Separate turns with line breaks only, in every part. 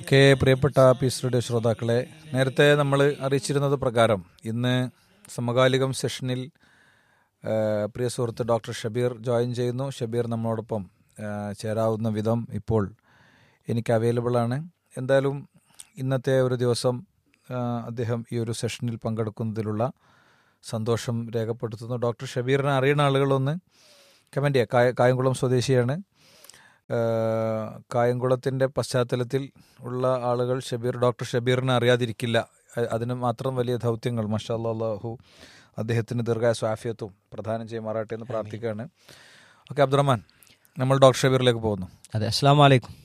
Okay പ്രിയപ്പെട്ട piece radio ശ്രോതാക്കളെ നേരത്തെ നമ്മൾ അറിയിച്ചിരുന്നത് പ്രകാരം ഇന്ന് സമകാലികം സെഷനിൽ ആ, പ്രിയ സുഹൃത്ത് ഡോക്ടർ ഷബീർ ജോയിൻ ചെയ്യുന്നു ഷബീർ നമ്മളോടൊപ്പം ആ, ചേരാവുന്ന വിധം ഇപ്പോൾ എനിക്ക് അവൈലബിൾ ആണ് എന്തായാലും ഇന്നത്തെ ഒരു ദിവസം ആ, അദ്ദേഹം ഈ ഒരു സെഷനിൽ പങ്കെടുക്കുന്നതിലുള്ള സന്തോഷം രേഖപ്പെടുത്തുന്നു ഡോക്ടർ ഷബീറിനെ അറിയുന്ന ആളുകളൊന്ന് കമൻറ്റ് ചെയ്യുക കായ കായംകുളം സ്വദേശിയാണ് ആഹ് കായംകുളത്തിൻ്റെ പശ്ചാത്തലത്തിൽ ഉള്ള ആളുകൾ ഷബീർ ഡോക്ടർ ഷബീറിനെ അറിയാതിരിക്കില്ല അ- അതിന് മാത്രം വലിയ ദൗത്യങ്ങൾ മഷാ അള്ളാഹു അദ്ദേഹത്തിന് ദീർഘായ സ്വാഫിയത്വം പ്രദാനം ചെയ്യുമാറാട്ടെ എന്ന് പ്രാർത്ഥിക്കുകയാണ് ഓക്കെ അബ്ദുറഹ്മാൻ നമ്മൾ ഡോക്ടർ ഷബീറിലേക്ക് പോകുന്നു
അതെ അസ്സാം വലൈക്കും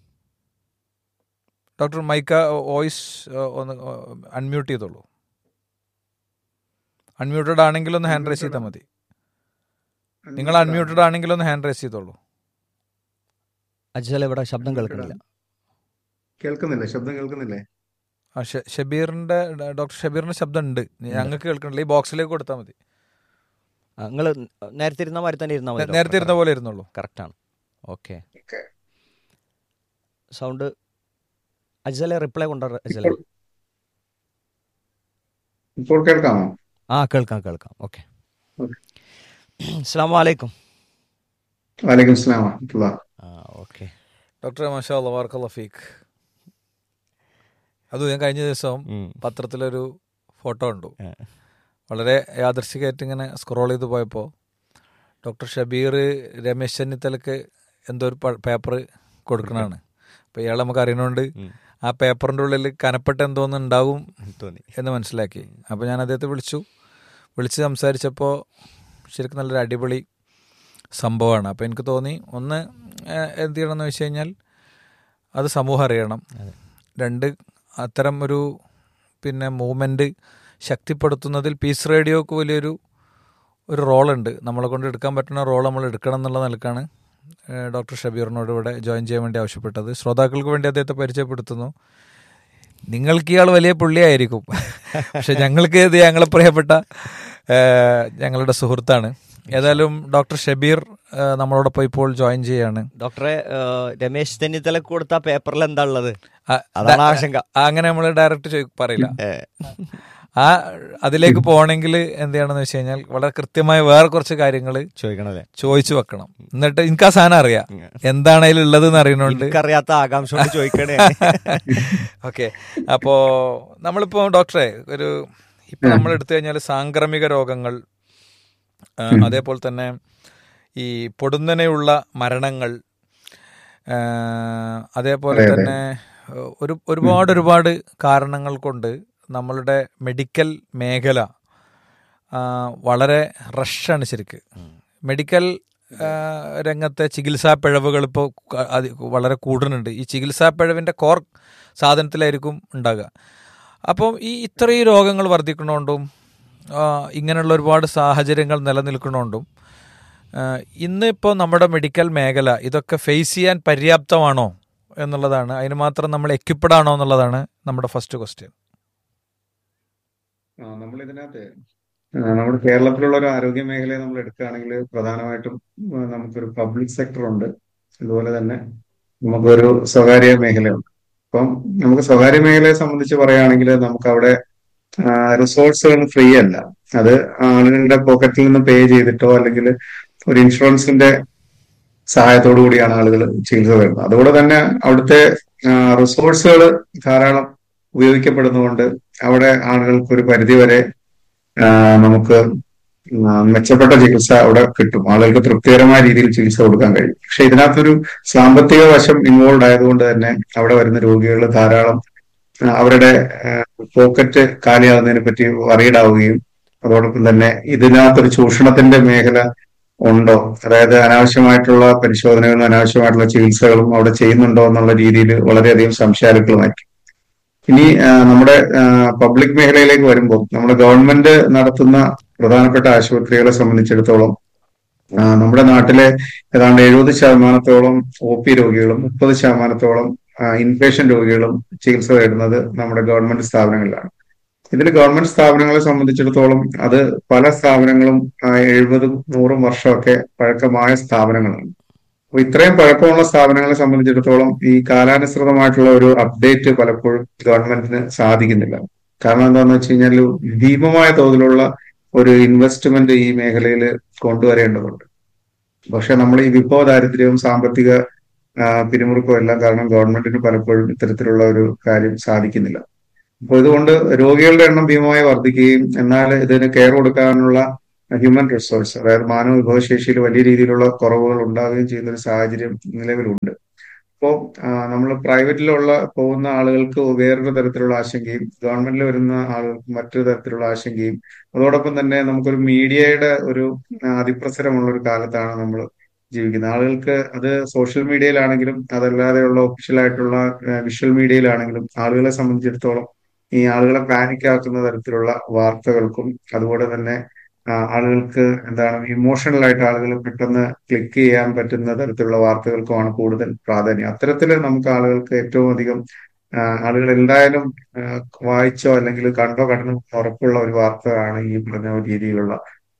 ഡോക്ടർ മൈക്ക വോയിസ് ഒന്ന് അൺമ്യൂട്ട് ചെയ്തോളൂ അൺമ്യൂട്ടഡ് ആണെങ്കിൽ ഒന്ന് ഹാൻഡ് റൈസ് ചെയ്താൽ മതി നിങ്ങൾ അൺമ്യൂട്ടഡ് ആണെങ്കിൽ ഒന്ന് ഹാൻഡ് റൈസ് ചെയ്തോളൂ
അജ്സൽ ഇവിടെ ശബ്ദം കേൾക്കുന്നില്ല
കേൾക്കുന്നില്ലേ ശബ്ദം കേൾക്കുന്നില്ലേ
ആ ഷ- ഷബീറിന്റെ ഡോക്ടർ ഷബീറിന്റെ ശബ്ദം ഉണ്ട് ഞങ്ങൾക്ക് കേൾക്കണില്ല ഈ ബോക്സിലേക്ക് കൊടുത്താൽ മതി
നിങ്ങൾ നേരത്തെ ഇരുന്ന മാതിരി തന്നെ ഇരുന്നാൽ മതി
നേരത്തെ ഇരുന്ന പോലെ ഇരുന്നുള്ളൂ
കറക്റ്റാണ് ഓക്കെ
Okay.
സൗണ്ട് അജ്സലെ റിപ്ലൈ കൊണ്ടോ അജ്സലെ
ഇപ്പോൾ കേൾക്കാമോ
ആ കേൾക്കാം കേൾക്കാം ഓക്കെ
Okay.
അസ്സാം വലൈക്കും
വലൈക്കും സ്ലാം വറഹ്മത്തുള്ളാ.
ആ ഓക്കെ
ഡോക്ടർ മാഷാ വാർക്കല്ല ഫീക്ക് അത് ഞാൻ കഴിഞ്ഞ ദിവസം പത്രത്തിലൊരു ഫോട്ടോ കണ്ടു
ഏ.
വളരെ യാദർശികമായിട്ട് ഇങ്ങനെ സ്ക്രോൾ ചെയ്ത് പോയപ്പോൾ ഡോക്ടർ ഷബീർ രമേശ് ചെന്നിത്തലക്ക് എന്തോ ഒരു പേപ്പർ കൊടുക്കണതാണ് അപ്പോൾ ഇയാൾ നമുക്ക് അറിയണോണ്ട്
ഉം.
ആ പേപ്പറിൻ്റെ ഉള്ളിൽ കനപ്പെട്ട എന്തോന്ന് ഉണ്ടാവും
തോന്നി
എന്ന് മനസ്സിലാക്കി അപ്പോൾ ഞാൻ അദ്ദേഹത്തെ വിളിച്ചു വിളിച്ച് സംസാരിച്ചപ്പോൾ ശരിക്കും നല്ലൊരു അടിപൊളി സംഭവമാണ് അപ്പോൾ എനിക്ക് തോന്നി ഒന്ന് ഏഹ്, എന്ത് ചെയ്യണമെന്ന് വെച്ച് കഴിഞ്ഞാൽ അത് സമൂഹം അറിയണം
അതെ.
രണ്ട് അത്തരം ഒരു പിന്നെ മൂവ്മെൻറ്റ് ശക്തിപ്പെടുത്തുന്നതിൽ പീസ് റേഡിയോക്ക് വലിയൊരു ഒരു റോളുണ്ട് നമ്മളെ കൊണ്ട് എടുക്കാൻ പറ്റുന്ന റോൾ നമ്മൾ എടുക്കണം എന്നുള്ള നിലക്കാണ് ഏഹ്, ഡോക്ടർ ഷബീറിനോട് ഇവിടെ ജോയിൻ ചെയ്യാൻ വേണ്ടി ആവശ്യപ്പെട്ടത് ശ്രോതാക്കൾക്ക് വേണ്ടി അദ്ദേഹത്തെ പരിചയപ്പെടുത്തുന്നു നിങ്ങൾക്ക് ഇയാൾ വലിയ പുള്ളിയായിരിക്കും പക്ഷെ ഞങ്ങൾക്ക് ഇത് ഞങ്ങളെ പ്രിയപ്പെട്ട ഏഹ്, ഞങ്ങളുടെ സുഹൃത്താണ് ഏതായാലും ഡോക്ടർ ഷബീർ ഏഹ്, നമ്മളോടൊപ്പം ഇപ്പോൾ ജോയിൻ ചെയ്യാണ്
ഡോക്ടറെ ഏഹ്, രമേശ് ചെന്നിത്തലക്ക് കൊടുത്ത പേപ്പറിൽ എന്താ ഉള്ളത്
ആ,
അതാണ് ആശങ്ക
ആ, അങ്ങനെ നമ്മൾ ഡയറക്റ്റ് ചോദി പറയില്ല
ഏ,
ആ അതിലേക്ക് പോകണമെങ്കിൽ എന്ത് ചെയ്യണമെന്ന് വെച്ച് കഴിഞ്ഞാൽ വളരെ കൃത്യമായ വേറെ കുറച്ച് കാര്യങ്ങൾ
ചോദിക്കണല്ലേ
ചോദിച്ചു വെക്കണം എന്നിട്ട് എനിക്ക് ആ സാധനം അറിയാം എന്താണ് അതിലുള്ളത് എന്ന് അറിയണോണ്ട്
എനിക്കറിയാത്ത ആകാംക്ഷ കൊണ്ട് ചോദിക്കണേ
ഓക്കെ അപ്പോ നമ്മളിപ്പോ ഡോക്ടറെ ഒരു ഇപ്പൊ നമ്മൾ എടുത്തു കഴിഞ്ഞാൽ സാംക്രമിക രോഗങ്ങൾ ആ, അതേപോലെ തന്നെ ഈ പൊടുന്നനെയുള്ള മരണങ്ങൾ ആ, അതേപോലെ
അതെ, അതെ.
തന്നെ ഏഹ്, ഒരു ഒരുപാട് ഒരുപാട് കാരണങ്ങൾ കൊണ്ട് നമ്മളുടെ മെഡിക്കൽ മേഖല ആ, വളരെ റഷാണ് ശരിക്ക് മെഡിക്കൽ ആ, രംഗത്തെ ചികിത്സാ പിഴവുകൾ ഇപ്പോൾ വളരെ കൂടുന്നുണ്ട് ഈ ചികിത്സാ പിഴവിൻ്റെ കോർ സാധനത്തിലായിരിക്കും ഉണ്ടാകുക അപ്പം ഈ ഇത്രയും രോഗങ്ങൾ വർദ്ധിക്കണോണ്ടും ആ, ഇങ്ങനെയുള്ള ഒരുപാട് സാഹചര്യങ്ങൾ നിലനിൽക്കണോണ്ടും ആ, ഇന്നിപ്പോൾ നമ്മുടെ മെഡിക്കൽ മേഖല ഇതൊക്കെ ഫേസ് ചെയ്യാൻ പര്യാപ്തമാണോ എന്നുള്ളതാണ് അതിന് മാത്രം നമ്മൾ equipped ആണോ എന്നുള്ളതാണ് നമ്മുടെ ഫസ്റ്റ് ക്വസ്റ്റ്യൻ
ആ, നമ്മൾ ഇതിനകത്ത് ആ, നമ്മുടെ കേരളത്തിലുള്ള ഒരു ആരോഗ്യ മേഖലയെ നമ്മൾ എടുക്കുകയാണെങ്കിൽ പ്രധാനമായിട്ടും ആ, നമുക്കൊരു പബ്ലിക് സെക്ടർ ഉണ്ട് അതുപോലെ തന്നെ നമുക്കൊരു സ്വകാര്യ മേഖലയുണ്ട് അപ്പം നമുക്ക് സ്വകാര്യ മേഖലയെ സംബന്ധിച്ച് പറയുകയാണെങ്കിൽ നമുക്ക് അവിടെ റിസോഴ്സുകൾ ഫ്രീ അല്ല അത് ആളുകളുടെ പോക്കറ്റിൽ നിന്ന് പേ ചെയ്തിട്ടോ അല്ലെങ്കിൽ ഒരു ഇൻഷുറൻസിന്റെ സഹായത്തോടു കൂടിയാണ് ആളുകൾ ചികിത്സ തരുന്നത് അതുകൊണ്ട് തന്നെ അവിടുത്തെ റിസോഴ്സുകൾ ധാരാളം ഉപയോഗിക്കപ്പെടുന്നതുകൊണ്ട് അവിടെ ആളുകൾക്ക് ഒരു പരിധിവരെ ആ, നമുക്ക് ആ, മെച്ചപ്പെട്ട ചികിത്സ അവിടെ കിട്ടും ആളുകൾക്ക് തൃപ്തികരമായ രീതിയിൽ ചികിത്സ കൊടുക്കാൻ കഴിയും പക്ഷെ ഇതിനകത്തൊരു സാമ്പത്തിക വശം ഇൻവോൾവ് ആയതുകൊണ്ട് തന്നെ അവിടെ വരുന്ന രോഗികൾ ധാരാളം ആ, അവരുടെ പോക്കറ്റ് കാലിയാകുന്നതിനെ പറ്റി വറീഡാവുകയും അതോടൊപ്പം തന്നെ ഇതിനകത്തൊരു ചൂഷണത്തിന്റെ മേഖല ഉണ്ടോ അതായത് അനാവശ്യമായിട്ടുള്ള പരിശോധനകളും അനാവശ്യമായിട്ടുള്ള ചികിത്സകളും അവിടെ ചെയ്യുന്നുണ്ടോ എന്നുള്ള രീതിയിൽ വളരെയധികം സംശയാലുക്കളുമായിരിക്കും ഇനി ആ, നമ്മുടെ പബ്ലിക് മേഖലയിലേക്ക് വരുമ്പോൾ നമ്മുടെ ഗവൺമെന്റ് നടത്തുന്ന പ്രധാനപ്പെട്ട ആശുപത്രികളെ സംബന്ധിച്ചിടത്തോളം ആ, നമ്മുടെ നാട്ടിലെ ഏതാണ്ട് എഴുപത് ശതമാനത്തോളം ഒ പി രോഗികളും മുപ്പത് ശതമാനത്തോളം ഇൻപേഷ്യൻ രോഗികളും ചികിത്സ തേടുന്നത് നമ്മുടെ ഗവൺമെന്റ് സ്ഥാപനങ്ങളിലാണ് ഇതിൽ ഗവൺമെന്റ് സ്ഥാപനങ്ങളെ സംബന്ധിച്ചിടത്തോളം അത് പല സ്ഥാപനങ്ങളും ആ, എഴുപതും നൂറും വർഷമൊക്കെ പഴക്കമായ സ്ഥാപനങ്ങളാണ് അപ്പൊ ഇത്രയും പഴക്കമുള്ള സ്ഥാപനങ്ങളെ സംബന്ധിച്ചിടത്തോളം ഈ കാലാനുസൃതമായിട്ടുള്ള ഒരു അപ്ഡേറ്റ് പലപ്പോഴും ഗവൺമെന്റിന് സാധിക്കുന്നില്ല കാരണം എന്താണെന്ന് വെച്ച് കഴിഞ്ഞാൽ ഭീമമായ തോതിലുള്ള ഒരു ഇൻവെസ്റ്റ്മെന്റ് ഈ മേഖലയിൽ കൊണ്ടുവരേണ്ടതുണ്ട് പക്ഷെ നമ്മൾ ഈ വിഭവ ദാരിദ്ര്യവും സാമ്പത്തിക ആ, പിരിമുറുക്കവും എല്ലാം കാരണം ഗവൺമെന്റിന് പലപ്പോഴും ഇത്തരത്തിലുള്ള ഒരു കാര്യം സാധിക്കുന്നില്ല അപ്പൊ ഇതുകൊണ്ട് രോഗികളുടെ എണ്ണം ഭീമമായി വർദ്ധിക്കുകയും എന്നാൽ ഇതിന് കെയർ കൊടുക്കാനുള്ള ഹ്യൂമൻ റിസോഴ്സ് അതായത് മാനവ വിഭവശേഷിയിൽ വലിയ രീതിയിലുള്ള കുറവുകൾ ഉണ്ടാവുകയും ചെയ്യുന്ന ഒരു സാഹചര്യം നിലവിലുണ്ട് അപ്പോൾ നമ്മൾ പ്രൈവറ്റിലുള്ള പോകുന്ന ആളുകൾക്ക് വേറൊരു തരത്തിലുള്ള ആശങ്കയും ഗവൺമെന്റിൽ വരുന്ന ആളുകൾക്ക് മറ്റൊരു തരത്തിലുള്ള ആശങ്കയും അതോടൊപ്പം തന്നെ നമുക്കൊരു മീഡിയയുടെ ഒരു ആ, അതിപ്രസരമുള്ള ഒരു കാലത്താണ് നമ്മൾ ജീവിക്കുന്നത് ആളുകൾക്ക് അത് സോഷ്യൽ മീഡിയയിലാണെങ്കിലും അതല്ലാതെയുള്ള ഒഫീഷ്യൽ ആയിട്ടുള്ള വിഷ്വൽ മീഡിയയിലാണെങ്കിലും ആളുകളെ സംബന്ധിച്ചിടത്തോളം ഈ ആളുകളെ പാനിക് ആക്കുന്ന തരത്തിലുള്ള വാർത്തകൾക്കും അതുപോലെ തന്നെ ആ, ആളുകൾക്ക് എന്താണ് ഇമോഷണൽ ആയിട്ട് ആളുകൾ പെട്ടെന്ന് ക്ലിക്ക് ചെയ്യാൻ പറ്റുന്ന തരത്തിലുള്ള വാർത്തകൾക്കുമാണ് കൂടുതൽ പ്രാധാന്യം അത്തരത്തിൽ നമുക്ക് ആളുകൾക്ക് ഏറ്റവും അധികം ആ, ആളുകൾ എന്തായാലും ആ, വായിച്ചോ അല്ലെങ്കിൽ കണ്ടോ കടന്നു ഉറപ്പുള്ള ഒരു വാർത്തയാണ് ഈ പറഞ്ഞ രീതിയിലുള്ള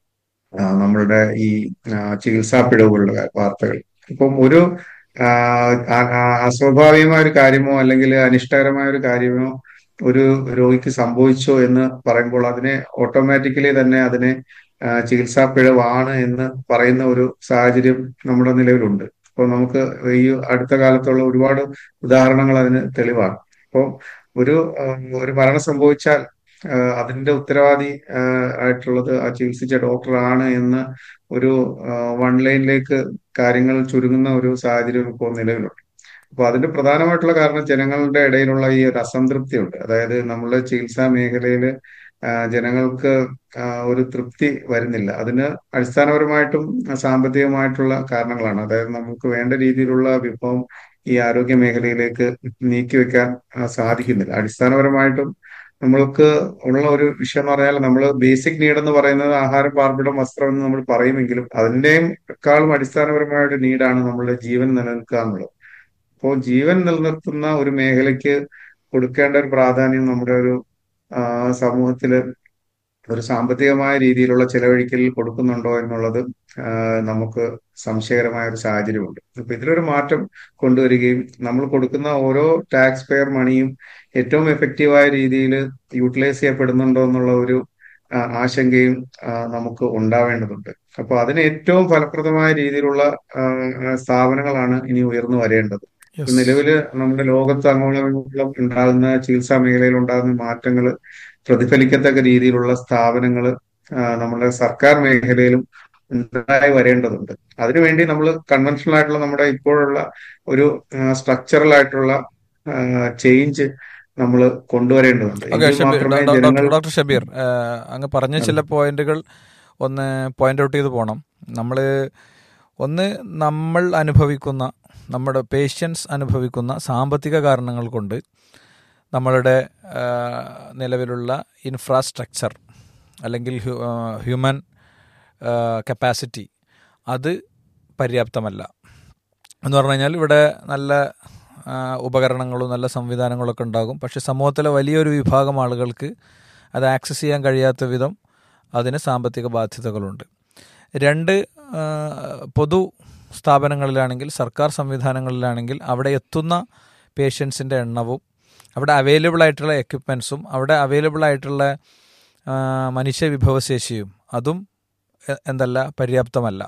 ആ, നമ്മളുടെ ഈ ആ, ചികിത്സാ പിഴവുകളുടെ വാർത്തകൾ ഇപ്പം ഒരു ആ, ആ- ആ- അസ്വാഭാവികമായ ഒരു കാര്യമോ അല്ലെങ്കിൽ അനിഷ്ടകരമായ ഒരു കാര്യമോ ഒരു രോഗിക്ക് സംഭവിച്ചോ എന്ന് പറയുമ്പോൾ അതിനെ ഓട്ടോമാറ്റിക്കലി തന്നെ അതിനെ ആ, ചികിത്സാ പിഴവാണ് എന്ന് പറയുന്ന ഒരു സാഹചര്യം നമ്മുടെ നിലവിലുണ്ട് അപ്പോൾ നമുക്ക് ഈ അടുത്ത കാലത്തുള്ള ഒരുപാട് ഉദാഹരണങ്ങൾ അതിന് തെളിവാണ് അപ്പോൾ ഒരു ആ, ഒരു മരണം സംഭവിച്ചാൽ ആ, അതിന്റെ ഉത്തരവാദി ആ, ആയിട്ടുള്ളത് ആ ചികിത്സിച്ച ഡോക്ടറാണ് എന്ന് ഒരു വൺ ലൈനിലേക്ക് കാര്യങ്ങൾ ചുരുങ്ങുന്ന ഒരു സാഹചര്യം ഇപ്പോൾ നിലവിലുണ്ട് അപ്പൊ അതിന്റെ പ്രധാനമായിട്ടുള്ള കാരണം ജനങ്ങളുടെ ഇടയിലുള്ള ഈ ഒരു അസംതൃപ്തിയുണ്ട് അതായത് നമ്മുടെ ചികിത്സാ മേഖലയിൽ ജനങ്ങൾക്ക് ആ, ഒരു തൃപ്തി വരുന്നില്ല അതിന് അടിസ്ഥാനപരമായിട്ടും സാമ്പത്തികമായിട്ടുള്ള കാരണങ്ങളാണ് അതായത് നമുക്ക് വേണ്ട രീതിയിലുള്ള വിഭവം ഈ ആരോഗ്യ മേഖലയിലേക്ക് നീക്കിവെക്കാൻ ആ, സാധിക്കുന്നില്ല അടിസ്ഥാനപരമായിട്ടും നമ്മൾക്ക് ഉള്ള ഒരു വിഷയം എന്ന് പറഞ്ഞാൽ നമ്മൾ ബേസിക് നീഡ് എന്ന് പറയുന്നത് ആഹാരം പാർപ്പിടം വസ്ത്രം എന്ന് നമ്മൾ പറയുമെങ്കിലും അതിന്റെയും കാളും അടിസ്ഥാനപരമായ ഒരു നീഡാണ് നമ്മളുടെ ജീവൻ നിലനിൽക്കുക എന്നുള്ളത് അപ്പോൾ ജീവൻ നിലനിർത്തുന്ന ഒരു മേഖലയ്ക്ക് കൊടുക്കേണ്ട ഒരു പ്രാധാന്യം നമ്മുടെ ഒരു ആ, സമൂഹത്തില് ഒരു സാമ്പത്തികമായ രീതിയിലുള്ള ചെലവഴിക്കൽ കൊടുക്കുന്നുണ്ടോ എന്നുള്ളത് ആ, നമുക്ക് സംശയകരമായ ഒരു സാഹചര്യമുണ്ട് അപ്പൊ ഇതിലൊരു മാറ്റം കൊണ്ടുവരികയും നമ്മൾ കൊടുക്കുന്ന ഓരോ ടാക്സ് പെയർ മണിയും ഏറ്റവും എഫക്റ്റീവായ രീതിയിൽ യൂട്ടിലൈസ് ചെയ്യപ്പെടുന്നുണ്ടോ എന്നുള്ള ഒരു ആ, ആശങ്കയും ആ, നമുക്ക് ഉണ്ടാവേണ്ടതുണ്ട് അപ്പൊ അതിന് ഏറ്റവും ഫലപ്രദമായ രീതിയിലുള്ള ആ, ആ, സ്ഥാപനങ്ങളാണ് ഇനി ഉയർന്നു വരേണ്ടത്
യെസ്
നിലവില് നമ്മുടെ ലോകത്ത് അങ്ങോളം ഉണ്ടാകുന്ന ചികിത്സാ മേഖലയിൽ ഉണ്ടാകുന്ന മാറ്റങ്ങൾ പ്രതിഫലിക്കത്തക്ക രീതിയിലുള്ള സ്ഥാപനങ്ങൾ നമ്മുടെ സർക്കാർ മേഖലയിലും ഉണ്ടായി വരേണ്ടതുണ്ട് അതിനുവേണ്ടി നമ്മൾ കൺവെൻഷണൽ ആയിട്ടുള്ള നമ്മുടെ ഇപ്പോഴുള്ള ഒരു സ്ട്രക്ചറൽ ആയിട്ടുള്ള ചേഞ്ച് നമ്മൾ കൊണ്ടുവരേണ്ടതുണ്ട്
ഓക്കെ
എങ്കിൽ
ഷബീർ
മാത്രമേ
ഡോ-
ജനങ്ങൾ
ഡോക്ടർ ഡോക്ടർ ഷബീർ ആ, അങ്ങ് പറഞ്ഞ ചില പോയിന്റുകൾ ഒന്ന് പോയിന്റ് ഔട്ട് ചെയ്ത് പോകണം നമ്മൾ ഒന്ന് നമ്മൾ അനുഭവിക്കുന്ന നമ്മുടെ പേഷ്യൻസ് അനുഭവിക്കുന്ന സാമ്പത്തിക കാരണങ്ങൾ കൊണ്ട് നമ്മളുടെ ആ, നിലവിലുള്ള ഇൻഫ്രാസ്ട്രക്ചർ അല്ലെങ്കിൽ ഹ്യൂ- ആ, ഹ്യൂമൻ കപ്പാസിറ്റി അത് പര്യാപ്തമല്ല എന്ന് പറഞ്ഞു കഴിഞ്ഞാൽ ഇവിടെ നല്ല ആ, ഉപകരണങ്ങളും നല്ല സംവിധാനങ്ങളൊക്കെ ഉണ്ടാകും പക്ഷെ സമൂഹത്തിലെ വലിയൊരു വിഭാഗം ആളുകൾക്ക് അത് ആക്സസ് ചെയ്യാൻ കഴിയാത്ത വിധം അതിന് സാമ്പത്തിക ബാധ്യതകളുണ്ട് രണ്ട് ആ, പൊതു സ്ഥാപനങ്ങളിലാണെങ്കിൽ സർക്കാർ സംവിധാനങ്ങളിലാണെങ്കിൽ അവിടെ എത്തുന്ന പേഷ്യൻസിൻ്റെ എണ്ണവും അവിടെ അവൈലബിൾ ആയിട്ടുള്ള എക്യുപ്മെൻസും അവിടെ അവൈലബിൾ ആയിട്ടുള്ള ആ, മനുഷ്യ വിഭവശേഷിയും അതും എ- എന്തല്ല പര്യാപ്തമല്ല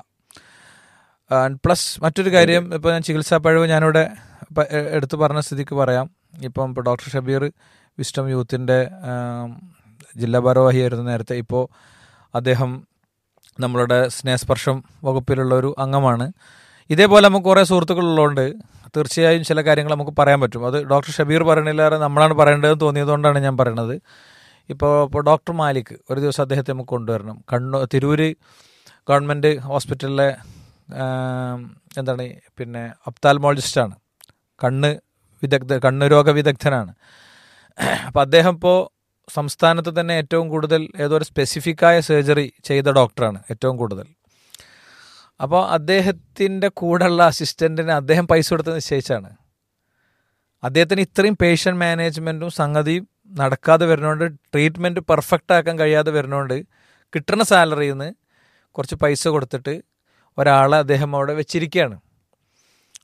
പ്ലസ് മറ്റൊരു കാര്യം ഇപ്പോൾ ഞാൻ ചികിത്സാ പഴവ് ഞാനിവിടെ പ- എ- എടുത്തു പറഞ്ഞ സ്ഥിതിക്ക് പറയാം ഇപ്പം ഇപ്പോൾ ഡോക്ടർ ഷബീർ വിസ്റ്റം യൂത്തിൻ്റെ ജില്ലാ ഭാരവാഹിയായിരുന്നു നേരത്തെ ഇപ്പോൾ അദ്ദേഹം നമ്മളുടെ സ്നേഹസ്പർശം വകുപ്പിലുള്ള ഒരു അംഗമാണ് ഇതേപോലെ നമുക്ക് കുറേ സുഹൃത്തുക്കളുള്ളതുകൊണ്ട് തീർച്ചയായും ചില കാര്യങ്ങൾ നമുക്ക് പറയാൻ പറ്റും അത് ഡോക്ടർ ഷബീർ പറയണില്ലാതെ നമ്മളാണ് പറയേണ്ടതെന്ന് തോന്നിയതുകൊണ്ടാണ് ഞാൻ പറയണത് ഇപ്പോൾ ഇപ്പോൾ ഡോക്ടർ മാലിക് ഒരു ദിവസം അദ്ദേഹത്തെ നമുക്ക് കൊണ്ടുവരണം കണ്ണൂർ തിരൂര് ഗവൺമെൻറ് ഹോസ്പിറ്റലിലെ ആം, എന്താണ് പിന്നെ ഒപ്താൽമോളജിസ്റ്റാണ് കണ്ണ് വിദഗ്ധ കണ്ണ് രോഗ വിദഗ്ധനാണ് അപ്പോൾ അദ്ദേഹം ഇപ്പോൾ സംസ്ഥാനത്ത് തന്നെ ഏറ്റവും കൂടുതൽ ഏതോ ഒരു സ്പെസിഫിക്കായ സർജറി ചെയ്ത ഡോക്ടറാണ് ഏറ്റവും കൂടുതൽ അപ്പോൾ അദ്ദേഹത്തിൻ്റെ കൂടെയുള്ള അസിസ്റ്റൻറ്റിന് അദ്ദേഹം പൈസ കൊടുത്ത് നിശ്ചയിച്ചാണ് അദ്ദേഹത്തിന് ഇത്രയും പേഷ്യൻ്റ് മാനേജ്മെൻറ്റും സംഗതിയും നടക്കാതെ വരുന്നതുകൊണ്ട് ട്രീറ്റ്മെൻറ്റ് പെർഫെക്റ്റ് ആക്കാൻ കഴിയാതെ വരുന്നതുകൊണ്ട് കിട്ടുന്ന സാലറിയിൽ നിന്ന് കുറച്ച് പൈസ കൊടുത്തിട്ട് ഒരാളെ അദ്ദേഹം അവിടെ വെച്ചിരിക്കുകയാണ്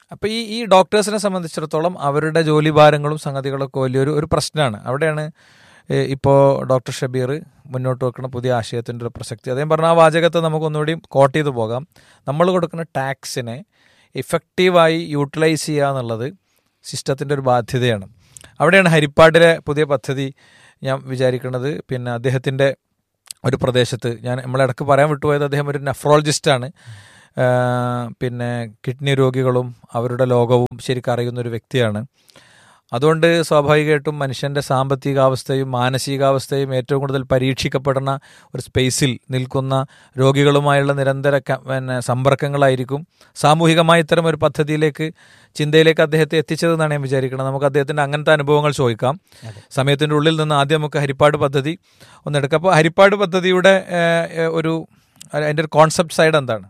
അപ്പോൾ ഈ ഈ ഡോക്ടേഴ്സിനെ സംബന്ധിച്ചിടത്തോളം അവരുടെ ജോലിഭാരങ്ങളും സംഗതികളൊക്കെ വലിയൊരു ഒരു പ്രശ്നമാണ് അവിടെയാണ് ഇപ്പോൾ ഡോക്ടർ ഷബീർ മുന്നോട്ട് വെക്കുന്ന പുതിയ ആശയത്തിൻ്റെ ഒരു പ്രസക്തി അദ്ദേഹം പറഞ്ഞ ആ വാചകത്തെ നമുക്ക് ഒന്നുകൂടി കോട്ട് ചെയ്ത് പോകാം നമ്മൾ കൊടുക്കുന്ന ടാക്സിനെ ഇഫക്റ്റീവായി യൂട്ടിലൈസ് ചെയ്യുക എന്നുള്ളത് സിസ്റ്റത്തിൻ്റെ ഒരു ബാധ്യതയാണ് അവിടെയാണ് ഹരിപ്പാടിലെ പുതിയ പദ്ധതി ഞാൻ വിചാരിക്കുന്നത് പിന്നെ അദ്ദേഹത്തിൻ്റെ ഒരു പ്രദേശത്ത് ഞാൻ നമ്മളിടക്ക് പറയാൻ വിട്ടുപോയത് അദ്ദേഹം ഒരു നെഫ്രോളജിസ്റ്റാണ് പിന്നെ കിഡ്നി രോഗികളും അവരുടെ ലോകവും ശരിക്കും അറിയുന്ന ഒരു വ്യക്തിയാണ് അതുകൊണ്ട് സ്വാഭാവികമായിട്ടും മനുഷ്യൻ്റെ സാമ്പത്തികാവസ്ഥയും മാനസികാവസ്ഥയും ഏറ്റവും കൂടുതൽ പരീക്ഷിക്കപ്പെടുന്ന ഒരു സ്പേസിൽ നിൽക്കുന്ന രോഗികളുമായുള്ള നിരന്തര പിന്നെ സമ്പർക്കങ്ങളായിരിക്കും സാമൂഹികമായ ഇത്തരം ഒരു പദ്ധതിയിലേക്ക് ചിന്തയിലേക്ക് അദ്ദേഹത്തെ എത്തിച്ചതെന്നാണ് ഞാൻ വിചാരിക്കുന്നത് നമുക്ക് അദ്ദേഹത്തിൻ്റെ അങ്ങനത്തെ അനുഭവങ്ങൾ ചോദിക്കാം സമയത്തിൻ്റെ ഉള്ളിൽ നിന്ന് ആദ്യം നമുക്ക് ഹരിപ്പാട് പദ്ധതി ഒന്നെടുക്കാം അപ്പോൾ ഹരിപ്പാട് പദ്ധതിയുടെ ഒരു അതിൻ്റെ ഒരു കോൺസെപ്റ്റ് സൈഡ് എന്താണ്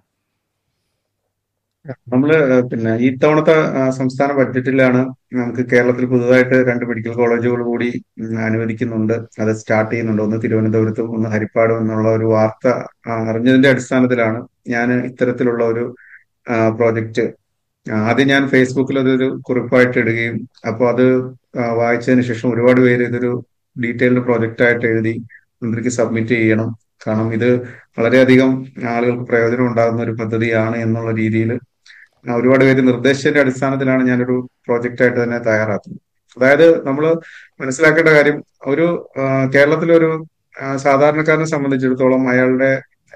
നമ്മള് പിന്നെ ഈ തവണത്തെ സംസ്ഥാന ബഡ്ജറ്റിലാണ് നമുക്ക് കേരളത്തിൽ പുതുതായിട്ട് രണ്ട് മെഡിക്കൽ കോളേജുകൾ കൂടി അനുവദിക്കുന്നുണ്ട് അത് സ്റ്റാർട്ട് ചെയ്യുന്നുണ്ട് ഒന്ന് തിരുവനന്തപുരത്തും ഒന്ന് ഹരിപ്പാടും എന്നുള്ള ഒരു വാർത്ത അറിഞ്ഞതിന്റെ അടിസ്ഥാനത്തിലാണ് ഞാൻ ഇത്തരത്തിലുള്ള ഒരു പ്രോജക്റ്റ് ആദ്യം ഞാൻ ഫേസ്ബുക്കിൽ അതൊരു കുറിപ്പായിട്ട് ഇടുകയും അപ്പോൾ അത് വായിച്ചതിന് ശേഷം ഒരുപാട് പേര് ഇതൊരു ഡീറ്റെയിൽഡ് പ്രോജക്റ്റ് ആയിട്ട് എഴുതി മന്ത്രിക്ക് സബ്മിറ്റ് ചെയ്യണം കാരണം ഇത് വളരെയധികം ആളുകൾക്ക് പ്രയോജനം ഉണ്ടാകുന്ന ഒരു പദ്ധതിയാണ് എന്നുള്ള രീതിയിൽ ഒരുപാട് പേര് നിർദ്ദേശത്തിന്റെ അടിസ്ഥാനത്തിലാണ് ഞാനൊരു പ്രോജക്റ്റ് ആയിട്ട് തന്നെ തയ്യാറാക്കുന്നത് അതായത് നമ്മൾ മനസ്സിലാക്കേണ്ട കാര്യം ഒരു കേരളത്തിലൊരു സാധാരണക്കാരനെ സംബന്ധിച്ചിടത്തോളം അയാളുടെ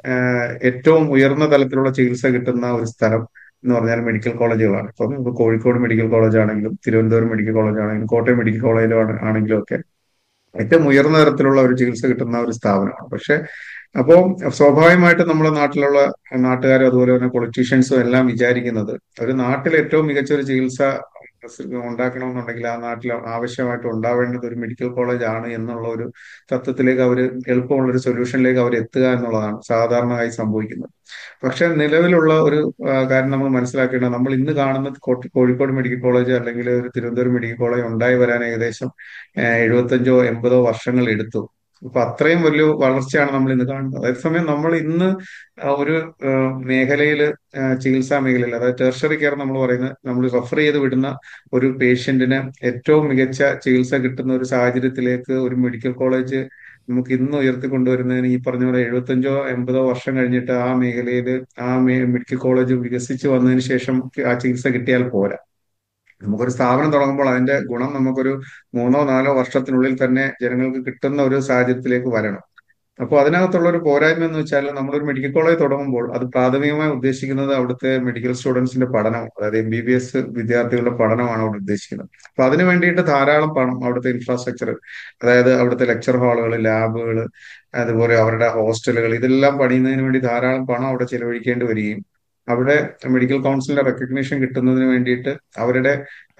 ഏറ്റവും ഉയർന്ന തലത്തിലുള്ള ചികിത്സ കിട്ടുന്ന ഒരു സ്ഥലം എന്ന് പറഞ്ഞാൽ മെഡിക്കൽ കോളേജുകളാണ് ഇപ്പം നമുക്ക് കോഴിക്കോട് മെഡിക്കൽ കോളേജ് ആണെങ്കിലും തിരുവനന്തപുരം മെഡിക്കൽ കോളേജ് ആണെങ്കിലും കോട്ടയം മെഡിക്കൽ കോളേജിലും ആണെങ്കിലും ഒക്കെ ഏറ്റവും ഉയർന്ന തരത്തിലുള്ള ഒരു ചികിത്സ കിട്ടുന്ന ഒരു സ്ഥാപനമാണ് പക്ഷെ അപ്പോൾ സ്വാഭാവികമായിട്ടും നമ്മുടെ നാട്ടിലുള്ള നാട്ടുകാരും അതുപോലെ തന്നെ പൊളിറ്റീഷ്യൻസും എല്ലാം വിചാരിക്കുന്നത് ഒരു നാട്ടിൽ ഏറ്റവും മികച്ച ഒരു ചികിത്സ ഉണ്ടാക്കണമെന്നുണ്ടെങ്കിൽ ആ നാട്ടിൽ ആവശ്യമായിട്ട് ഉണ്ടാവേണ്ടത് ഒരു മെഡിക്കൽ കോളേജ് ആണ് എന്നുള്ള ഒരു തത്വത്തിലേക്ക് അവർ എളുപ്പമുള്ള ഒരു സൊല്യൂഷനിലേക്ക് അവർ എത്തുക എന്നുള്ളതാണ് സാധാരണയായി സംഭവിക്കുന്നത് പക്ഷെ നിലവിലുള്ള ഒരു കാര്യം നമ്മൾ മനസ്സിലാക്കേണ്ടത് നമ്മൾ ഇന്ന് കാണുന്ന കോഴിക്കോട് മെഡിക്കൽ കോളേജ് അല്ലെങ്കിൽ ഒരു തിരുവനന്തപുരം മെഡിക്കൽ കോളേജ് ഉണ്ടായി വരാൻ ഏകദേശം എഴുപത്തഞ്ചോ എൺപതോ വർഷങ്ങൾ എടുത്തു അപ്പൊ അത്രയും വലിയ വളർച്ചയാണ് നമ്മൾ ഇന്ന് കാണുന്നത് അതേസമയം നമ്മൾ ഇന്ന് ഒരു മേഖലയിൽ ചികിത്സാ മേഖലയിൽ അതായത് ടെർഷറി കെയർ നമ്മൾ പറയുന്നത് നമ്മൾ റെഫർ ചെയ്ത് വിടുന്ന ഒരു പേഷ്യന്റിന് ഏറ്റവും മികച്ച ചികിത്സ കിട്ടുന്ന ഒരു സാഹചര്യത്തിലേക്ക് ഒരു മെഡിക്കൽ കോളേജ് നമുക്ക് ഇന്ന് ഉയർത്തിക്കൊണ്ടുവരുന്നതിന് ഈ പറഞ്ഞ പോലെ എഴുപത്തഞ്ചോ എൺപതോ വർഷം കഴിഞ്ഞിട്ട് ആ മേഖലയിൽ ആ മെഡിക്കൽ കോളേജ് വികസിച്ച് വന്നതിന് ശേഷം ആ ചികിത്സ കിട്ടിയാൽ പോരാ നമുക്കൊരു സ്ഥാപനം തുടങ്ങുമ്പോൾ അതിന്റെ ഗുണം നമുക്കൊരു മൂന്നോ നാലോ വർഷത്തിനുള്ളിൽ തന്നെ ജനങ്ങൾക്ക് കിട്ടുന്ന ഒരു സാഹചര്യത്തിലേക്ക് വരണം അപ്പോൾ അതിനകത്തുള്ള ഒരു പോരായ്മ എന്ന് വെച്ചാൽ നമ്മളൊരു മെഡിക്കൽ കോളേജ് തുടങ്ങുമ്പോൾ അത് പ്രാഥമികമായി ഉദ്ദേശിക്കുന്നത് അവിടുത്തെ മെഡിക്കൽ സ്റ്റുഡൻസിന്റെ പഠനം അതായത് എം ബി ബി എസ് വിദ്യാർത്ഥികളുടെ പഠനമാണ് അവിടെ ഉദ്ദേശിക്കുന്നത് അപ്പൊ അതിന് വേണ്ടിയിട്ട് ധാരാളം പണം അവിടുത്തെ ഇൻഫ്രാസ്ട്രക്ചർ അതായത് അവിടുത്തെ ലെക്ചർ ഹാളുകൾ ലാബുകൾ അതുപോലെ അവരുടെ ഹോസ്റ്റലുകൾ ഇതെല്ലാം പണിയുന്നതിന് വേണ്ടി ധാരാളം പണം അവിടെ ചെലവഴിക്കേണ്ടി വരികയും അവിടെ മെഡിക്കൽ കൗൺസിലിന്റെ റെക്കഗ്നീഷൻ കിട്ടുന്നതിന് വേണ്ടിയിട്ട് അവരുടെ